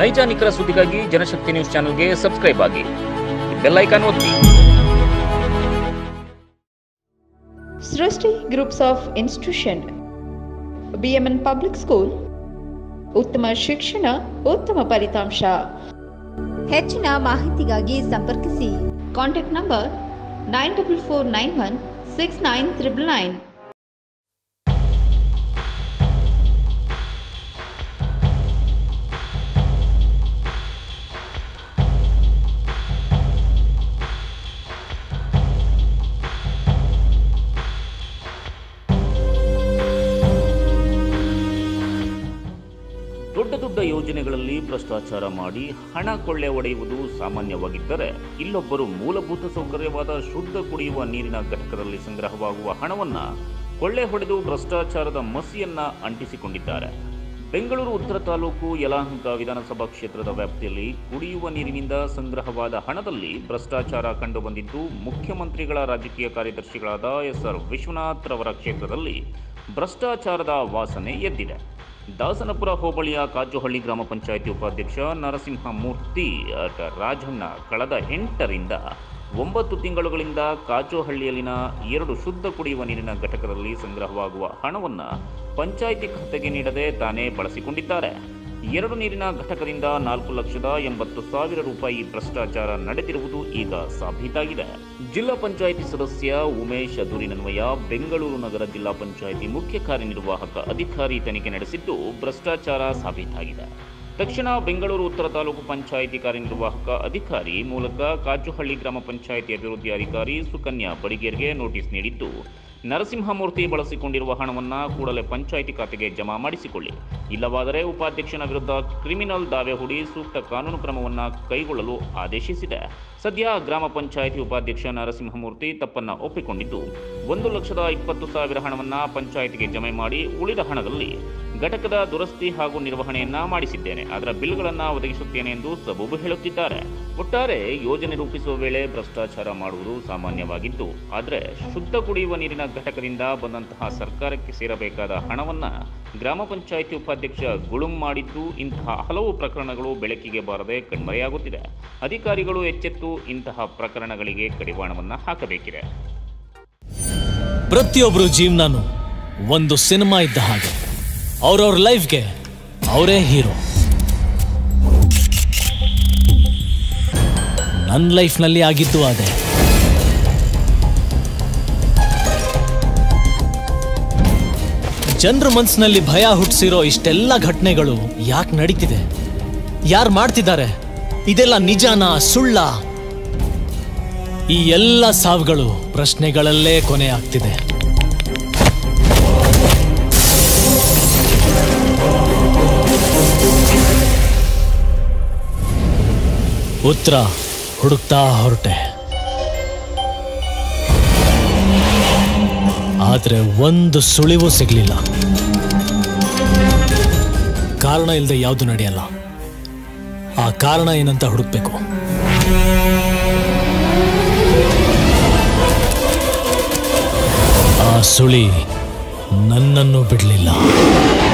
ನೈಜ ನಿಖರ ಸುದ್ದಿಗಾಗಿ ಜನಶಕ್ತಿ ನ್ಯೂಸ್ ಚಾನೆಲ್ಗೆ ಸಬ್ಸ್ಕ್ರೈಬ್ ಆಗಿ ಬೆಲ್ ಐಕಾನ್ ಒತ್ತಿ Srishti groups of institution BMN public school ಉತ್ತಮ ಶಿಕ್ಷಣ ಉತ್ತಮ ಫಲಿತಾಂಶ ಹೆಚ್ಚಿನ ಮಾಹಿತಿಗಾಗಿ ಸಂಪರ್ಕಿಸಿ contact number nine double four nine one six nine triple nine ದೊಡ್ಡ ದೊಡ್ಡ ಯೋಜನೆಗಳಲ್ಲಿ ಭ್ರಷ್ಟಾಚಾರ ಮಾಡಿ ಹಣ ಕೊಳ್ಳೆ ಹೊಡೆಯುವುದು ಸಾಮಾನ್ಯವಾಗಿದ್ದರೆ ಇಲ್ಲೊಬ್ಬರು ಮೂಲಭೂತ ಸೌಕರ್ಯವಾದ ಶುದ್ಧ ಕುಡಿಯುವ ನೀರಿನ ಘಟಕದಲ್ಲಿ ಸಂಗ್ರಹವಾಗುವ ಹಣವನ್ನ ಕೊಳ್ಳೆ ಹೊಡೆದು ಭ್ರಷ್ಟಾಚಾರದ ಮಸಿಯನ್ನ ಅಂಟಿಸಿಕೊಂಡಿದ್ದಾರೆ ಬೆಂಗಳೂರು ಉತ್ತರ ತಾಲೂಕು ಯಲಹಂಕ ವಿಧಾನಸಭಾ ಕ್ಷೇತ್ರದ ವ್ಯಾಪ್ತಿಯಲ್ಲಿ ಕುಡಿಯುವ ನೀರಿನಿಂದ ಸಂಗ್ರಹವಾದ ಹಣದಲ್ಲಿ ಭ್ರಷ್ಟಾಚಾರ ಕಂಡುಬಂದಿದ್ದು ಮುಖ್ಯಮಂತ್ರಿಗಳ ರಾಜಕೀಯ ಕಾರ್ಯದರ್ಶಿಗಳಾದ ಎಸ್ ಆರ್ ವಿಶ್ವನಾಥ್ ರವರ ಕ್ಷೇತ್ರದಲ್ಲಿ ಭ್ರಷ್ಟಾಚಾರದ ವಾಸನೆ ಎದ್ದಿದೆ ದಾಸನಪುರ ಹೋಬಳಿಯ ಕಾಜುಹಳ್ಳಿ ಗ್ರಾಮ ಪಂಚಾಯಿತಿ ಉಪಾಧ್ಯಕ್ಷ ನರಸಿಂಹ ಮೂರ್ತಿ ಅಟ ರಾಜಣ್ಣ ಕಳೆದ ಎಂಟರಿಂದ ಒಂಬತ್ತು ತಿಂಗಳುಗಳಿಂದ ಕಾಜುಹಳ್ಳಿಯಲ್ಲಿನ ಎರಡು ಶುದ್ಧ ಕುಡಿಯುವ ನೀರಿನ ಘಟಕದಲ್ಲಿ ಸಂಗ್ರಹವಾಗುವ ಹಣವನ್ನು ಪಂಚಾಯಿತಿ ಖಾತೆಗೆ ನೀಡದೆ ತಾನೇ ಬಳಸಿಕೊಂಡಿದ್ದಾರೆ ಎರಡು ನೀರಿನ ಘಟಕದಿಂದ ನಾಲ್ಕು ಲಕ್ಷದ ಎಂಬತ್ತು ಸಾವಿರ ರೂಪಾಯಿ ಭ್ರಷ್ಟಾಚಾರ ನಡೆದಿರುವುದು ಈಗ ಸಾಬೀತಾಗಿದೆ ಜಿಲ್ಲಾ ಪಂಚಾಯಿತಿ ಸದಸ್ಯ ಉಮೇಶ್ ಅದೂರಿನನ್ವಯ ಬೆಂಗಳೂರು ನಗರ ಜಿಲ್ಲಾ ಪಂಚಾಯಿತಿ ಮುಖ್ಯ ಕಾರ್ಯನಿರ್ವಾಹಕ ಅಧಿಕಾರಿ ತನಿಖೆ ನಡೆಸಿದ್ದು ಭ್ರಷ್ಟಾಚಾರ ಸಾಬೀತಾಗಿದೆ ತಕ್ಷಣ ಬೆಂಗಳೂರು ಉತ್ತರ ತಾಲೂಕು ಪಂಚಾಯಿತಿ ಕಾರ್ಯನಿರ್ವಾಹಕ ಅಧಿಕಾರಿ ಮೂಲಕ ಕಾಜುಹಳ್ಳಿ ಗ್ರಾಮ ಪಂಚಾಯಿತಿ ಅಭಿವೃದ್ಧಿ ಅಧಿಕಾರಿ ಸುಕನ್ಯಾ ಬಡಿಗೇರ್ಗೆ ನೋಟಿಸ್ ನೀಡಿದ್ದು ನರಸಿಂಹಮೂರ್ತಿ ಬಳಸಿಕೊಂಡಿರುವ ಹಣವನ್ನು ಕೂಡಲೇ ಪಂಚಾಯಿತಿ ಖಾತೆಗೆ ಜಮಾ ಮಾಡಿಸಿಕೊಳ್ಳಿ ಇಲ್ಲವಾದರೆ ಉಪಾಧ್ಯಕ್ಷನ ವಿರುದ್ಧ ಕ್ರಿಮಿನಲ್ ದಾವೆ ಹೂಡಿ ಸೂಕ್ತ ಕಾನೂನು ಕ್ರಮವನ್ನು ಕೈಗೊಳ್ಳಲು ಆದೇಶಿಸಿದೆ ಸದ್ಯ ಗ್ರಾಮ ಪಂಚಾಯಿತಿ ಉಪಾಧ್ಯಕ್ಷ ನರಸಿಂಹಮೂರ್ತಿ ತಪ್ಪನ್ನ ಒಪ್ಪಿಕೊಂಡಿದ್ದು ಒಂದು ಲಕ್ಷದ ಇಪ್ಪತ್ತು ಸಾವಿರ ಹಣವನ್ನು ಪಂಚಾಯಿತಿಗೆ ಜಮೆ ಮಾಡಿ ಉಳಿದ ಹಣದಲ್ಲಿ ಘಟಕದ ದುರಸ್ತಿ ಹಾಗೂ ನಿರ್ವಹಣೆಯನ್ನ ಮಾಡಿಸಿದ್ದೇನೆ ಅದರ ಬಿಲ್ಗಳನ್ನು ಒದಗಿಸುತ್ತೇನೆ ಎಂದು ಸಬೂಬು ಹೇಳುತ್ತಿದ್ದಾರೆ ಒಟ್ಟಾರೆ ಯೋಜನೆ ರೂಪಿಸುವ ವೇಳೆ ಭ್ರಷ್ಟಾಚಾರ ಮಾಡುವುದು ಸಾಮಾನ್ಯವಾಗಿದ್ದು ಆದರೆ ಶುದ್ಧ ಕುಡಿಯುವ ನೀರಿನ ಘಟಕದಿಂದ ಬಂದಂತಹ ಸರ್ಕಾರಕ್ಕೆ ಸೇರಬೇಕಾದ ಹಣವನ್ನ ಗ್ರಾಮ ಪಂಚಾಯಿತಿ ಉಪಾಧ್ಯಕ್ಷ ಗುಳುಂ ಮಾಡಿದ್ದು ಇಂತಹ ಹಲವು ಪ್ರಕರಣಗಳು ಬೆಳಕಿಗೆ ಬಾರದೆ ಕಣ್ಮರೆಯಾಗುತ್ತಿದೆ ಅಧಿಕಾರಿಗಳು ಎಚ್ಚೆತ್ತು ಇಂತಹ ಪ್ರಕರಣಗಳಿಗೆ ಕಡಿವಾಣವನ್ನ ಹಾಕಬೇಕಿದೆ ಪ್ರತಿಯೊಬ್ಬರು ಜೀವನನು ಒಂದು ಸಿನಿಮಾ ಇದ್ದ ಹಾಗೆ ಅವ್ರವ್ರ ಲೈಫ್ಗೆ ಅವರೇ ಹೀರೋ ನನ್ನ ಲೈಫ್ನಲ್ಲಿ ಆಗಿದ್ದು ಅದೇ ಜನರ ಮನಸ್ಸಿನಲ್ಲಿ ಭಯ ಹುಟ್ಟಿಸಿರೋ ಇಷ್ಟೆಲ್ಲ ಘಟನೆಗಳು ಯಾಕೆ ನಡೀತಿದೆ ಯಾರು ಮಾಡ್ತಿದ್ದಾರೆ ಇದೆಲ್ಲ ನಿಜಾನ ಸುಳ್ಳ ಈ ಎಲ್ಲ ಸಾವುಗಳು ಪ್ರಶ್ನೆಗಳಲ್ಲೇ ಕೊನೆ ಆಗ್ತಿದೆ ಉತ್ತರ ಹುಡುಕ್ತಾ ಹೊರಟೆ ಆದ್ರೆ ಒಂದು ಸುಳಿವು ಸಿಗ್ಲಿಲ್ಲ ಕಾರಣ ಇಲ್ಲದೆ ಯಾವುದು ನಡೆಯಲ್ಲ ಆ ಕಾರಣ ಏನಂತ ಹುಡುಕ್ಬೇಕು ಆ ಸುಳಿ ನನ್ನನ್ನು ಬಿಡಲಿಲ್ಲ